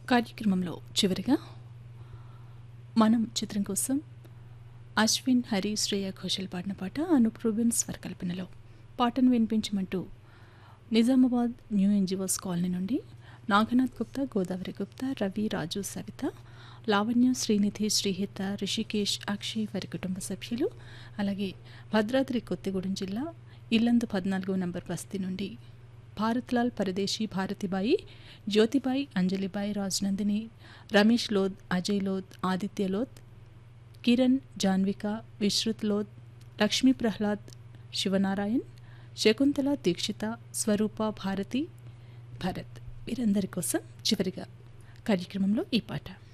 కార్యక్రమంలో చివరిగా మనం చిత్రం కోసం అశ్విన్ హరి శ్రేయ ఘోషల్ పాడిన పాట అనూప్ రూబెన్ స్వరకల్పనలో పాటను వినిపించమంటూ నిజామాబాద్ న్యూ ఎన్జిఓస్ కాలనీ నుండి నాగనాథ్ గుప్తా గోదావరి గుప్తా రవి రాజు సవిత లావణ్య శ్రీనిధి శ్రీహిత రిషికేష్ అక్షయ్ వారి కుటుంబ సభ్యులు అలాగే భద్రాద్రి కొత్తగూడెం జిల్లా ఇల్లందు పద్నాలుగో నంబర్ బస్తీ నుండి భారత్లాల్ పరదేశీ భారతిబాయి జ్యోతిబాయి అంజలిబాయి రాజనందిని రమేష్ లోద్ అజయ్ లోద్ ఆదిత్య లోద్ కిరణ్ జాన్విక విశ్రుత్ లోద్ లక్ష్మీ ప్రహ్లాద్ శివనారాయణ్ శకుంతల దీక్షిత స్వరూప భారతి భరత్ వీరందరి కోసం చివరిగా కార్యక్రమంలో ఈ పాట